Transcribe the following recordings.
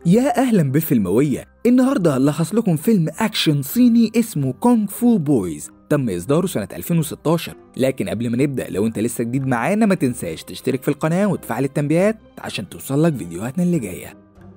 يا اهلا بالفيلمويه النهارده هلخص لكم فيلم اكشن صيني اسمه كونغ فو بويز تم اصداره سنه 2016 لكن قبل ما نبدا لو انت لسه جديد معانا ما تنساش تشترك في القناه وتفعل التنبيهات عشان توصلك فيديوهاتنا اللي جايه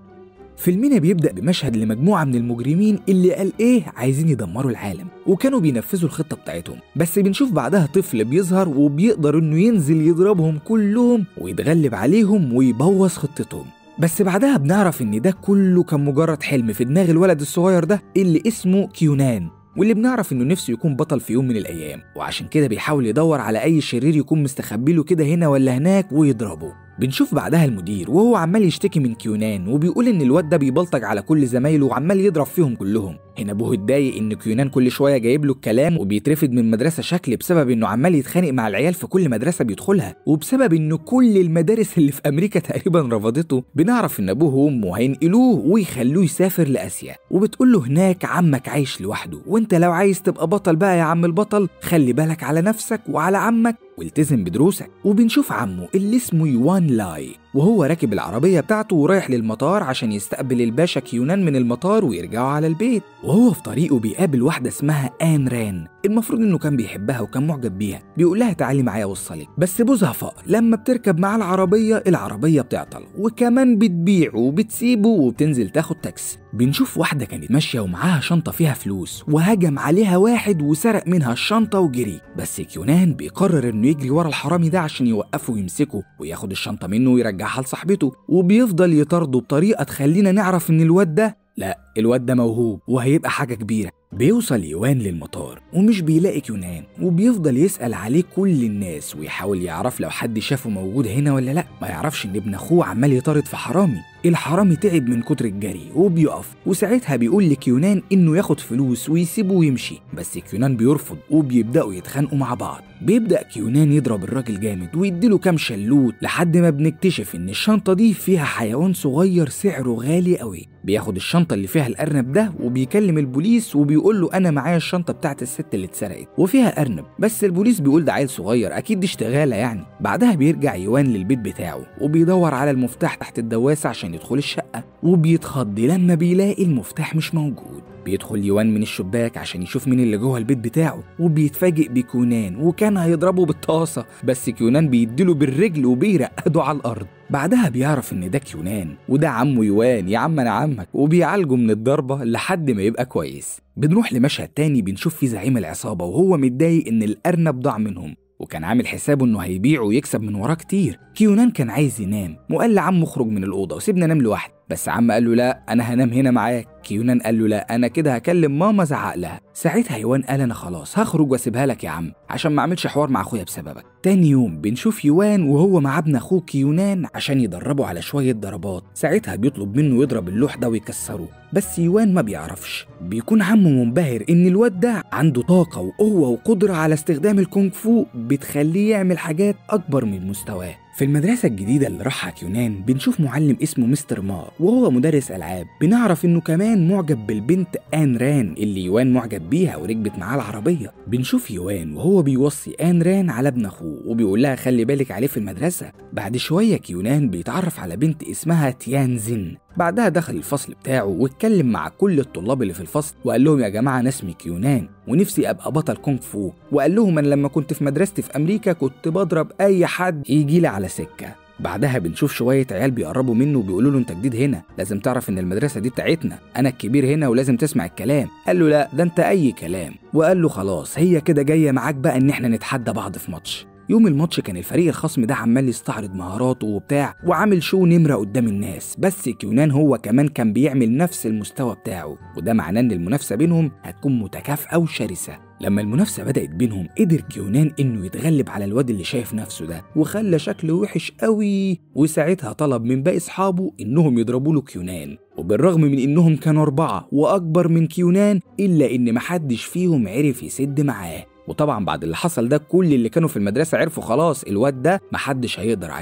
فيلمنا بيبدأ بمشهد لمجموعة من المجرمين اللي قال إيه عايزين يدمروا العالم وكانوا بينفذوا الخطة بتاعتهم بس بنشوف بعدها طفل بيظهر وبيقدر إنه ينزل يضربهم كلهم ويتغلب عليهم ويبوظ خطتهم بس بعدها بنعرف إن ده كله كان مجرد حلم في دماغ الولد الصغير ده اللي اسمه كيونان واللي بنعرف انه نفسه يكون بطل في يوم من الايام وعشان كده بيحاول يدور على اي شرير يكون مستخبي له كده هنا ولا هناك ويضربه بنشوف بعدها المدير وهو عمال يشتكي من كيونان وبيقول ان الواد ده بيبلطج على كل زمايله وعمال يضرب فيهم كلهم هنا ابوه اتضايق ان كيونان كل شويه جايب له الكلام وبيترفد من مدرسه شكل بسبب انه عمال يتخانق مع العيال في كل مدرسه بيدخلها وبسبب ان كل المدارس اللي في امريكا تقريبا رفضته بنعرف ان ابوه وامه هينقلوه ويخلوه يسافر لاسيا وبتقول له هناك عمك عايش لوحده وانت لو عايز تبقى بطل بقى يا عم البطل خلي بالك على نفسك وعلى عمك والتزم بدروسك وبنشوف عمه اللي اسمه يوان لاي وهو راكب العربية بتاعته ورايح للمطار عشان يستقبل الباشا كيونان من المطار ويرجعوا على البيت وهو في طريقه بيقابل واحدة اسمها آن ران المفروض انه كان بيحبها وكان معجب بيها بيقول لها تعالي معايا اوصلك بس بوزها فقر لما بتركب معاه العربية العربية بتعطل وكمان بتبيعه وبتسيبه وبتنزل تاخد تاكسي بنشوف واحدة كانت ماشية ومعاها شنطة فيها فلوس وهجم عليها واحد وسرق منها الشنطة وجري بس كيونان بيقرر انه يجري ورا الحرامي ده عشان يوقفه ويمسكه وياخد الشنطة منه ويرجعها لصاحبته وبيفضل يطارده بطريقة تخلينا نعرف ان الواد ده لا الواد ده موهوب وهيبقى حاجة كبيرة بيوصل يوان للمطار ومش بيلاقي كيونان وبيفضل يسأل عليه كل الناس ويحاول يعرف لو حد شافه موجود هنا ولا لا ما يعرفش ان ابن اخوه عمال يطارد في حرامي الحرامي تعب من كتر الجري وبيقف وساعتها بيقول لكيونان انه ياخد فلوس ويسيبه ويمشي بس كيونان بيرفض وبيبداوا يتخانقوا مع بعض بيبدا كيونان يضرب الراجل جامد ويديله كام شلوت لحد ما بنكتشف ان الشنطه دي فيها حيوان صغير سعره غالي قوي بياخد الشنطه اللي فيها الارنب ده وبيكلم البوليس وبيقول له انا معايا الشنطه بتاعت الست اللي اتسرقت وفيها ارنب بس البوليس بيقول ده عيل صغير اكيد دي اشتغاله يعني بعدها بيرجع يوان للبيت بتاعه وبيدور على المفتاح تحت الدواسه عشان يدخل الشقه وبيتخض لما بيلاقي المفتاح مش موجود بيدخل يوان من الشباك عشان يشوف مين اللي جوه البيت بتاعه وبيتفاجئ بكيونان وكان هيضربه بالطاسة بس كيونان بيديله بالرجل وبيرقده على الأرض بعدها بيعرف ان ده كيونان وده عمه يوان يا عم انا عمك وبيعالجه من الضربة لحد ما يبقى كويس بنروح لمشهد تاني بنشوف فيه زعيم العصابة وهو متضايق ان الأرنب ضاع منهم وكان عامل حسابه انه هيبيعه ويكسب من وراه كتير كيونان كان عايز ينام وقال لعمه اخرج من الاوضه وسيبنا انام لوحدي بس عم قال له لا انا هنام هنا معاك كيونان قال له لا انا كده هكلم ماما زعق لها ساعتها يوان قال انا خلاص هخرج واسيبها لك يا عم عشان ما اعملش حوار مع اخويا بسببك تاني يوم بنشوف يوان وهو مع ابن اخوه كيونان عشان يدربوا على شويه ضربات ساعتها بيطلب منه يضرب اللوح ده ويكسره بس يوان ما بيعرفش بيكون عمه منبهر ان الواد ده عنده طاقه وقوه وقدره على استخدام الكونغ فو بتخليه يعمل حاجات اكبر من مستواه في المدرسة الجديدة اللي راحها كيونان بنشوف معلم اسمه مستر ما وهو مدرس ألعاب بنعرف إنه كمان معجب بالبنت آن ران اللي يوان معجب بيها وركبت معاه العربية بنشوف يوان وهو بيوصي آن ران على ابن أخوه وبيقول لها خلي بالك عليه في المدرسة بعد شوية كيونان بيتعرف على بنت اسمها تيان زين بعدها دخل الفصل بتاعه واتكلم مع كل الطلاب اللي في الفصل وقال لهم يا جماعه انا اسمي كيونان ونفسي ابقى بطل كونغ فو وقال لهم انا لما كنت في مدرستي في امريكا كنت بضرب اي حد يجي لي على سكه بعدها بنشوف شوية عيال بيقربوا منه وبيقولوا له انت جديد هنا لازم تعرف ان المدرسة دي بتاعتنا انا الكبير هنا ولازم تسمع الكلام قال له لا ده انت اي كلام وقال له خلاص هي كده جاية معاك بقى ان احنا نتحدى بعض في ماتش يوم الماتش كان الفريق الخصم ده عمال يستعرض مهاراته وبتاع وعامل شو نمرة قدام الناس بس كيونان هو كمان كان بيعمل نفس المستوى بتاعه وده معناه ان المنافسة بينهم هتكون متكافئة وشرسة لما المنافسة بدأت بينهم قدر كيونان انه يتغلب على الواد اللي شايف نفسه ده وخلى شكله وحش قوي وساعتها طلب من باقي اصحابه انهم يضربوا له كيونان وبالرغم من انهم كانوا اربعة واكبر من كيونان الا ان محدش فيهم عرف يسد معاه وطبعا بعد اللي حصل ده كل اللي كانوا في المدرسة عرفوا خلاص الواد ده محدش هيقدر عليه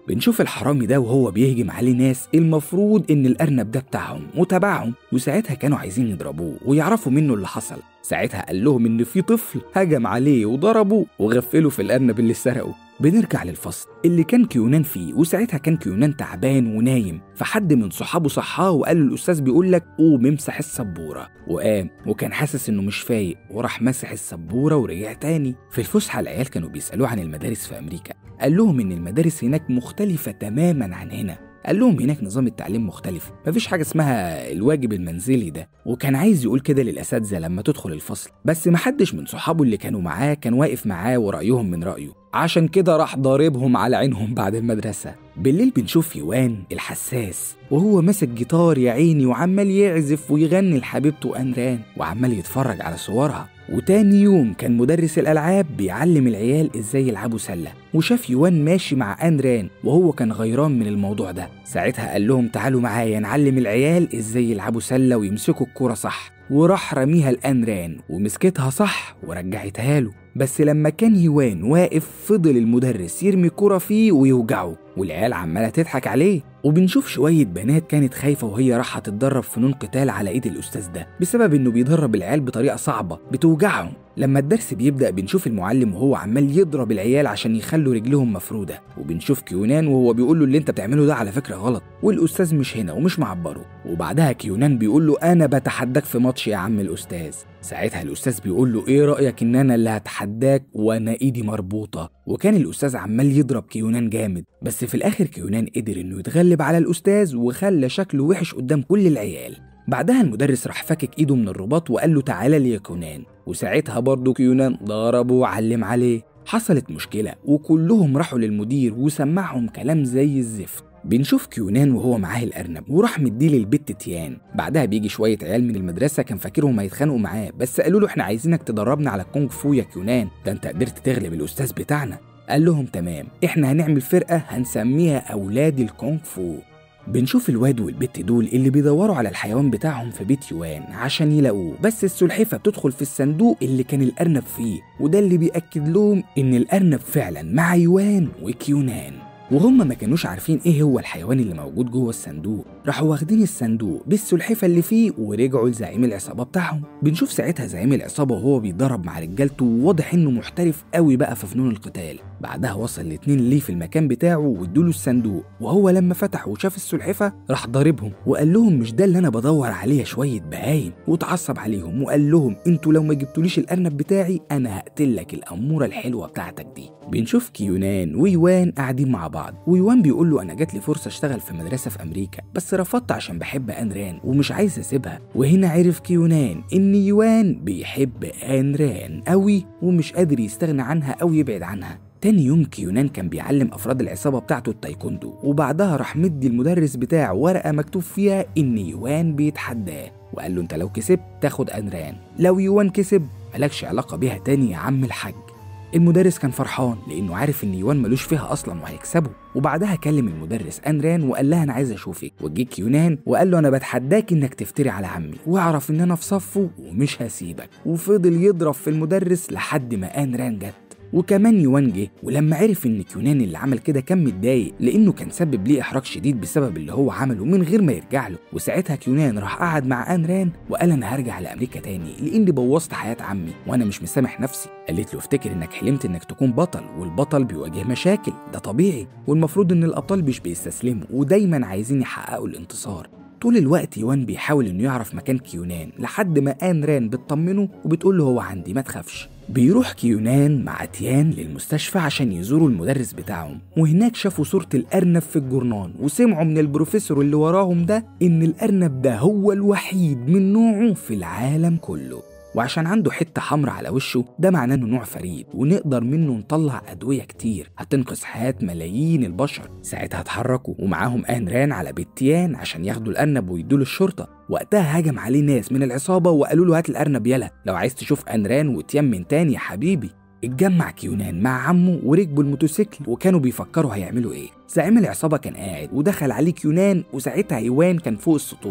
بنشوف الحرامي ده وهو بيهجم عليه ناس المفروض ان الارنب ده بتاعهم وتبعهم وساعتها كانوا عايزين يضربوه ويعرفوا منه اللي حصل ساعتها قال لهم ان في طفل هجم عليه وضربه وغفله في الارنب اللي سرقه بنرجع للفصل اللي كان كيونان فيه وساعتها كان كيونان تعبان ونايم فحد من صحابه صحاه وقال له الاستاذ بيقول لك قوم امسح السبوره وقام وكان حاسس انه مش فايق وراح مسح السبوره ورجع تاني في الفسحه العيال كانوا بيسالوه عن المدارس في امريكا قال لهم ان المدارس هناك مختلفه تماما عن هنا قال لهم هناك نظام التعليم مختلف مفيش حاجة اسمها الواجب المنزلي ده وكان عايز يقول كده للأساتذة لما تدخل الفصل بس محدش من صحابه اللي كانوا معاه كان واقف معاه ورأيهم من رأيه عشان كده راح ضاربهم على عينهم بعد المدرسة بالليل بنشوف يوان الحساس وهو ماسك جيتار يا عيني وعمال يعزف ويغني لحبيبته أنران وعمال يتفرج على صورها وتاني يوم كان مدرس الألعاب بيعلم العيال إزاي يلعبوا سلة وشاف يوان ماشي مع أنران وهو كان غيران من الموضوع ده ساعتها قال لهم تعالوا معايا نعلم العيال إزاي يلعبوا سلة ويمسكوا الكورة صح وراح رميها لأنران ومسكتها صح ورجعتها له بس لما كان يوان واقف فضل المدرس يرمي كرة فيه ويوجعه والعيال عمالة تضحك عليه وبنشوف شوية بنات كانت خايفة وهي رايحة تتدرب فنون قتال على إيد الأستاذ ده بسبب إنه بيدرب العيال بطريقة صعبة بتوجعهم لما الدرس بيبدأ بنشوف المعلم وهو عمال يضرب العيال عشان يخلوا رجلهم مفرودة وبنشوف كيونان وهو بيقول له اللي انت بتعمله ده على فكرة غلط والأستاذ مش هنا ومش معبره وبعدها كيونان بيقول له أنا بتحداك في ماتش يا عم الأستاذ ساعتها الأستاذ بيقول له إيه رأيك إن أنا اللي هتحداك وأنا إيدي مربوطة وكان الأستاذ عمال يضرب كيونان جامد بس في الآخر كيونان قدر إنه يتغلب على الأستاذ وخلى شكله وحش قدام كل العيال بعدها المدرس راح فكك ايده من الرباط وقال له تعالى لي يا كيونان وساعتها برضه كيونان ضربه وعلم عليه حصلت مشكلة وكلهم راحوا للمدير وسمعهم كلام زي الزفت بنشوف كيونان وهو معاه الأرنب وراح مديه للبت تيان بعدها بيجي شوية عيال من المدرسة كان فاكرهم هيتخانقوا معاه بس قالوا له احنا عايزينك تدربنا على الكونغ فو يا كيونان ده انت قدرت تغلب الأستاذ بتاعنا قال لهم تمام احنا هنعمل فرقة هنسميها أولاد الكونغ فو بنشوف الواد والبت دول اللي بيدوروا على الحيوان بتاعهم في بيت يوان عشان يلاقوه بس السلحفة بتدخل في الصندوق اللي كان الأرنب فيه وده اللي بيأكد لهم إن الأرنب فعلا مع يوان وكيونان وهم ما كانوش عارفين ايه هو الحيوان اللي موجود جوه الصندوق راحوا واخدين الصندوق بالسلحفه اللي فيه ورجعوا لزعيم العصابه بتاعهم بنشوف ساعتها زعيم العصابه وهو بيتدرب مع رجالته وواضح انه محترف قوي بقى في فنون القتال بعدها وصل الاتنين ليه في المكان بتاعه وادوله الصندوق وهو لما فتح وشاف السلحفه راح ضاربهم وقال لهم مش ده اللي انا بدور عليه شويه بهايم واتعصب عليهم وقال لهم انتوا لو ما جبتوليش الارنب بتاعي انا هقتلك الاموره الحلوه بتاعتك دي بنشوف كيونان ويوان قاعدين مع بعض ويوان بيقول له انا جات لي فرصه اشتغل في مدرسه في امريكا بس رفضت عشان بحب انران ومش عايز اسيبها وهنا عرف كيونان ان يوان بيحب انران قوي ومش قادر يستغنى عنها او يبعد عنها تاني يوم كيونان كان بيعلم افراد العصابه بتاعته التايكوندو وبعدها راح مدي المدرس بتاعه ورقه مكتوب فيها ان يوان بيتحداه وقال له انت لو كسبت تاخد انران لو يوان كسب ملكش علاقه بيها تاني يا عم الحاج المدرس كان فرحان لانه عارف ان يوان ملوش فيها اصلا وهيكسبه وبعدها كلم المدرس انران وقال لها انا عايز اشوفك وجيك يونان وقال له انا بتحداك انك تفتري على عمي واعرف ان انا في صفه ومش هسيبك وفضل يضرب في المدرس لحد ما انران جت وكمان يوان جه ولما عرف ان كيونان اللي عمل كده كان متضايق لانه كان سبب ليه احراج شديد بسبب اللي هو عمله من غير ما يرجع له وساعتها كيونان راح قعد مع انران وقال انا هرجع لامريكا تاني لاني بوظت حياه عمي وانا مش مسامح نفسي قالت له افتكر انك حلمت انك تكون بطل والبطل بيواجه مشاكل ده طبيعي والمفروض ان الابطال مش بيستسلموا ودايما عايزين يحققوا الانتصار طول الوقت يوان بيحاول انه يعرف مكان كيونان لحد ما ان ران بتطمنه وبتقول له هو عندي ما تخافش بيروح كيونان مع تيان للمستشفى عشان يزوروا المدرس بتاعهم وهناك شافوا صورة الأرنب في الجورنان وسمعوا من البروفيسور اللي وراهم ده إن الأرنب ده هو الوحيد من نوعه في العالم كله وعشان عنده حتة حمراء على وشه ده معناه انه نوع فريد ونقدر منه نطلع أدوية كتير هتنقذ حياة ملايين البشر ساعتها اتحركوا ومعاهم أنران على بيت تيان عشان ياخدوا الأرنب ويدوله الشرطة وقتها هجم عليه ناس من العصابة وقالوا له هات الأرنب يلا لو عايز تشوف أنران وتيان من تاني يا حبيبي اتجمع كيونان مع عمه وركبوا الموتوسيكل وكانوا بيفكروا هيعملوا ايه زعيم العصابة كان قاعد ودخل عليه كيونان وساعتها ايوان كان فوق السطوح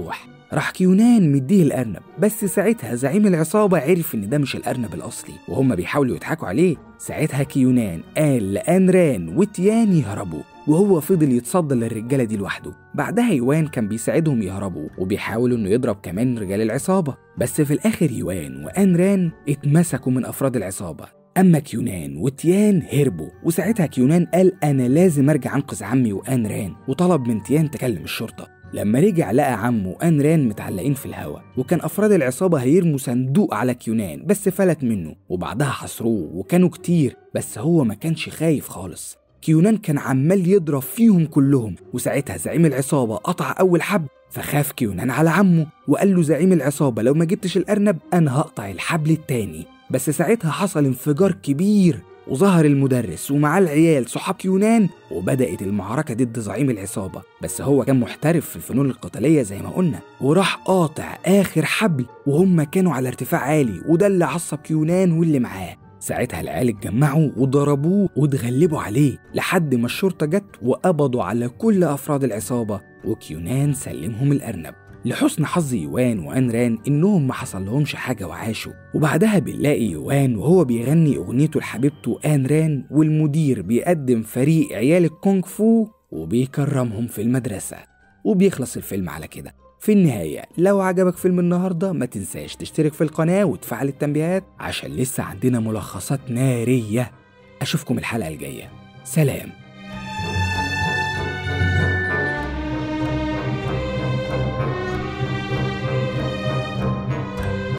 راح كيونان مديه الأرنب بس ساعتها زعيم العصابة عرف إن ده مش الأرنب الأصلي وهم بيحاولوا يضحكوا عليه ساعتها كيونان قال لأنران وتيان يهربوا وهو فضل يتصدى للرجالة دي لوحده بعدها يوان كان بيساعدهم يهربوا وبيحاول إنه يضرب كمان رجال العصابة بس في الآخر يوان وأنران اتمسكوا من أفراد العصابة أما كيونان وتيان هربوا وساعتها كيونان قال أنا لازم أرجع أنقذ عمي وأنران وطلب من تيان تكلم الشرطة لما رجع لقى عمه وأنران متعلقين في الهواء وكان أفراد العصابة هيرموا صندوق على كيونان بس فلت منه وبعدها حصروه وكانوا كتير بس هو ما كانش خايف خالص كيونان كان عمال يضرب فيهم كلهم وساعتها زعيم العصابة قطع أول حبل فخاف كيونان على عمه وقال له زعيم العصابة لو ما جبتش الأرنب أنا هقطع الحبل التاني بس ساعتها حصل انفجار كبير وظهر المدرس ومعاه العيال صحاب يونان وبدأت المعركة ضد زعيم العصابة بس هو كان محترف في الفنون القتالية زي ما قلنا وراح قاطع آخر حبل وهم كانوا على ارتفاع عالي وده اللي عصب يونان واللي معاه ساعتها العيال اتجمعوا وضربوه واتغلبوا عليه لحد ما الشرطة جت وقبضوا على كل أفراد العصابة وكيونان سلمهم الأرنب لحسن حظ يوان وأنران إنهم ما حصلهمش حاجة وعاشوا وبعدها بنلاقي يوان وهو بيغني أغنيته لحبيبته أنران والمدير بيقدم فريق عيال الكونغ فو وبيكرمهم في المدرسة وبيخلص الفيلم على كده في النهاية لو عجبك فيلم النهاردة ما تنساش تشترك في القناة وتفعل التنبيهات عشان لسه عندنا ملخصات نارية أشوفكم الحلقة الجاية سلام